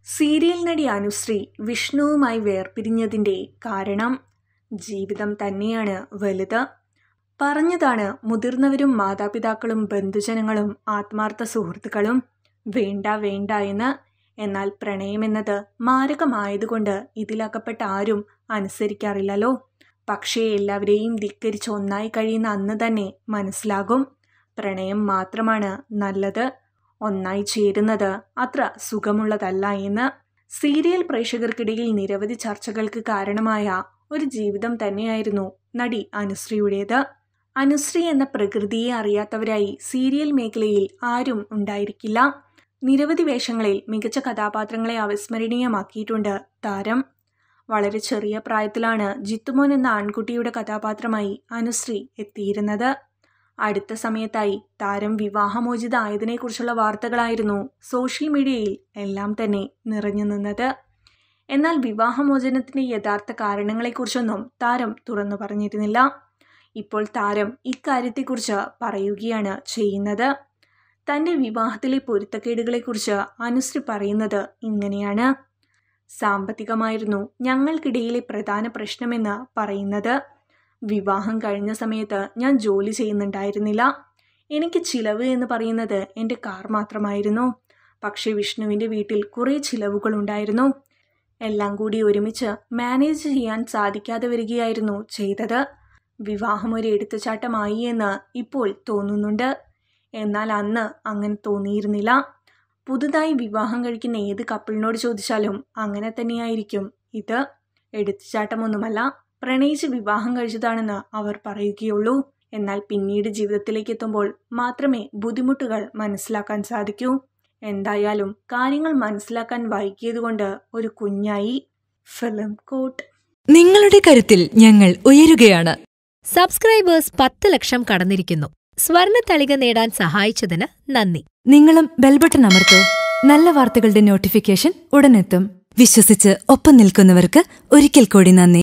serial നടി അനുശ്രീ വിഷ്ണുവുമായി വേർപിരിഞ്ഞതിൻ്റെ കാരണം ജീവിതം തന്നെയാണ് വലുത് പറഞ്ഞതാണ് മുതിർന്നവരും മാതാപിതാക്കളും ബന്ധുജനങ്ങളും ആത്മാർത്ഥ സുഹൃത്തുക്കളും വേണ്ട വേണ്ട എന്ന് എന്നാൽ പ്രണയമെന്നത് മാരകമായതുകൊണ്ട് ഇതിലകപ്പെട്ട ആരും അനുസരിക്കാറില്ലല്ലോ പക്ഷേ എല്ലാവരെയും ധിക്കരിച്ച് ഒന്നായി കഴിയുന്ന അന്ന് തന്നെ മനസ്സിലാകും പ്രണയം മാത്രമാണ് നല്ലത് ഒന്നായി ചേരുന്നത് അത്ര സുഖമുള്ളതല്ല എന്ന് സീരിയൽ പ്രേക്ഷകർക്കിടയിൽ നിരവധി ചർച്ചകൾക്ക് കാരണമായ ഒരു ജീവിതം തന്നെയായിരുന്നു നടി അനുശ്രീയുടേത് അനുശ്രീ എന്ന പ്രകൃതിയെ അറിയാത്തവരായി സീരിയൽ മേഖലയിൽ ആരും ഉണ്ടായിരിക്കില്ല നിരവധി വേഷങ്ങളിൽ മികച്ച കഥാപാത്രങ്ങളെ അവിസ്മരണീയമാക്കിയിട്ടുണ്ട് താരം വളരെ ചെറിയ പ്രായത്തിലാണ് ജിത്തുമോൻ എന്ന ആൺകുട്ടിയുടെ കഥാപാത്രമായി അനുശ്രീ എത്തിയിരുന്നത് അടുത്ത സമയത്തായി താരം വിവാഹമോചിത ആയതിനെക്കുറിച്ചുള്ള വാർത്തകളായിരുന്നു സോഷ്യൽ മീഡിയയിൽ എല്ലാം തന്നെ നിറഞ്ഞു നിന്നത് എന്നാൽ വിവാഹമോചനത്തിൻ്റെ യഥാർത്ഥ കാരണങ്ങളെക്കുറിച്ചൊന്നും താരം തുറന്നു പറഞ്ഞിരുന്നില്ല ഇപ്പോൾ താരം ഇക്കാര്യത്തെക്കുറിച്ച് പറയുകയാണ് ചെയ്യുന്നത് തൻ്റെ വിവാഹത്തിലെ പൊരുത്തക്കേടുകളെക്കുറിച്ച് അനുശ്രീ പറയുന്നത് ഇങ്ങനെയാണ് സാമ്പത്തികമായിരുന്നു ഞങ്ങൾക്കിടയിലെ പ്രധാന പ്രശ്നമെന്ന് പറയുന്നത് വിവാഹം കഴിഞ്ഞ സമയത്ത് ഞാൻ ജോലി ചെയ്യുന്നുണ്ടായിരുന്നില്ല എനിക്ക് ചിലവ് എന്ന് പറയുന്നത് എൻ്റെ കാർ മാത്രമായിരുന്നു പക്ഷേ വിഷ്ണുവിൻ്റെ വീട്ടിൽ കുറേ ചിലവുകളുണ്ടായിരുന്നു എല്ലാം കൂടി ഒരുമിച്ച് മാനേജ് ചെയ്യാൻ സാധിക്കാതെ വരികയായിരുന്നു ചെയ്തത് വിവാഹം ഒരു എടുത്തുചാട്ടമായി എന്ന് ഇപ്പോൾ തോന്നുന്നുണ്ട് എന്നാൽ അന്ന് അങ്ങനെ തോന്നിയിരുന്നില്ല പുതുതായി വിവാഹം കഴിക്കുന്ന ഏത് കപ്പിളിനോട് ചോദിച്ചാലും അങ്ങനെ തന്നെയായിരിക്കും ഇത് എടുത്തുചാട്ടമൊന്നുമല്ല പ്രണയിച്ച് വിവാഹം കഴിച്ചതാണെന്ന് അവർ പറയുകയുള്ളൂ എന്നാൽ പിന്നീട് ജീവിതത്തിലേക്ക് എത്തുമ്പോൾ മാത്രമേ ബുദ്ധിമുട്ടുകൾ മനസ്സിലാക്കാൻ സാധിക്കൂ എന്തായാലും കാര്യങ്ങൾ മനസ്സിലാക്കാൻ വൈകിയതുകൊണ്ട് ഒരു കുഞ്ഞായി ഫിലിം കോട്ട് നിങ്ങളുടെ കരുത്തിൽ ഞങ്ങൾ ഉയരുകയാണ് സബ്സ്ക്രൈബേഴ്സ് പത്ത് ലക്ഷം കടന്നിരിക്കുന്നു സ്വർണ തളിക നേടാൻ സഹായിച്ചതിന് നന്ദി നിങ്ങളും ബെൽബട്ടൺ അമർത്തോ നല്ല വാർത്തകളുടെ നോട്ടിഫിക്കേഷൻ ഉടനെത്തും വിശ്വസിച്ച് ഒപ്പം നിൽക്കുന്നവർക്ക് ഒരിക്കൽ കൂടി നന്ദി